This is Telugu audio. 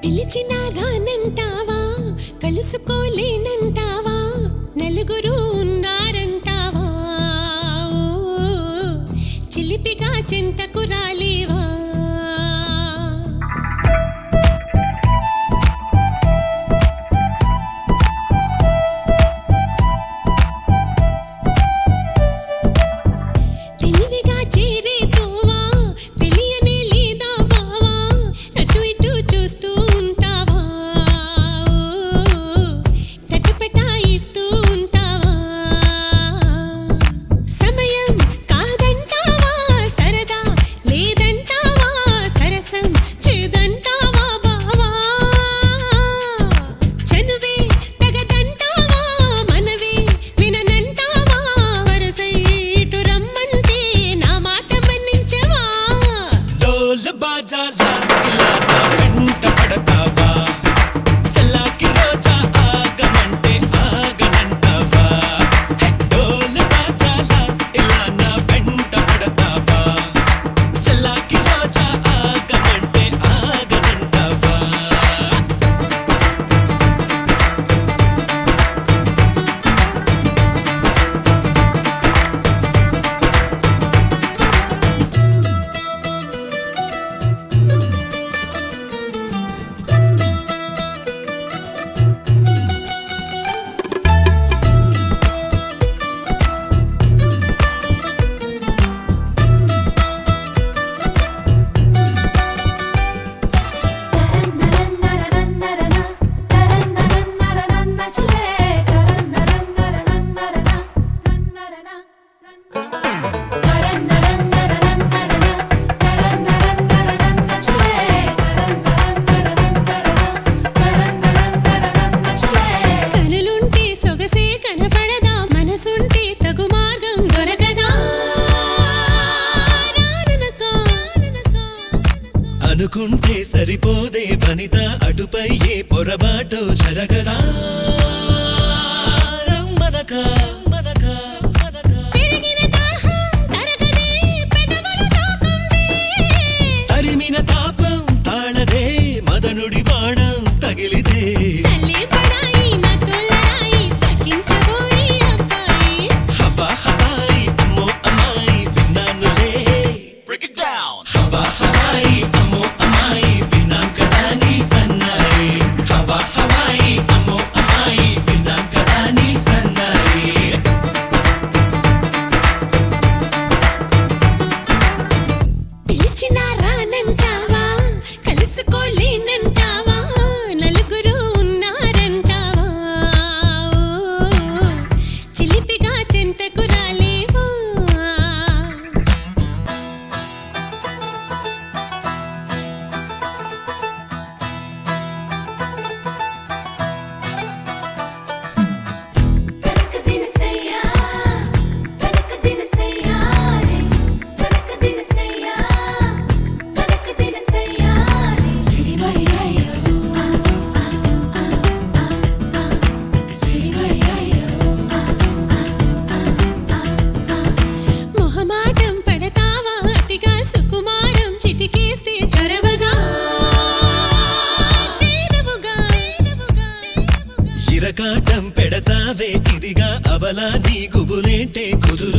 పిలిచినా రానంటావా కలుసుకోలేనంటావా నలుగురు ఉన్నారంటావా ఓ, చిలిపిగా చెంతకు రాలేవా తెలివిగా చేరే తోవా తెలియనే లేదా బావా అటు ఇటు చూస్తూ ఉంటావా తటపటాయిస్తూ ఉంటావా సమయం కాదంటావా సరదా లేదంటావా సరసం చేదంటావా బావా చనువే తగదంటావా మనవే విననంటావా వరసై ఇటు రమ్మంటే నా మాట మన్నించవా డోల బాజాల ఇలా నా వెంట పడతావా చల్లాకి రోజా ఆగమంటే ఆగనంటావా హే, డోల బాజాల ఇలా నా వెంట పడతావా చల్లాకి రోజా ఆగమంటే ఆగనంటావా కనులుంటే సొగసే కనపడదా మనసుంటే తగు మార్గం దొరకదా రాననకా, రాననకా, అనుకుంటే సరిపోదే వనిత అటుపై ఏ పొరబాటు జరగదా రమ్మనక, మనక, మనక. పెరిగిన దాహం తరగదే పెదవులు తాకందే తరిమిన తాపం తాళదే మదనుడి బాణం తగిలితే చల్లే పడాయి నా తొలరాయి తగ్గించబోయి అబ్బాయి హవా హవాయి అమ్మో అమ్మాయి విన్నానులే Break it down. హవా హవాయి అమ్మో అమ్మాయి విన్నాం కదా నీ సన్నాయి హవా హవాయి అమ్మో అమ్మాయి విన్నాం కదా నీ సన్నాయి పిలిచినా రానంటావా కలుసుకోలేనంటావా నలుగురు ఉన్నారంటావా ఓ, చిలిపిగా చెంతకు రాలేవా మొహమాటం పడతావా అతిగా సుకుమారం చిటికేస్తే చొరవగా చేరవుగా చేరవుగా ఇరకాటం పెడతావే ఇదిగా అవలా నీ గుబులేంటే కుదురు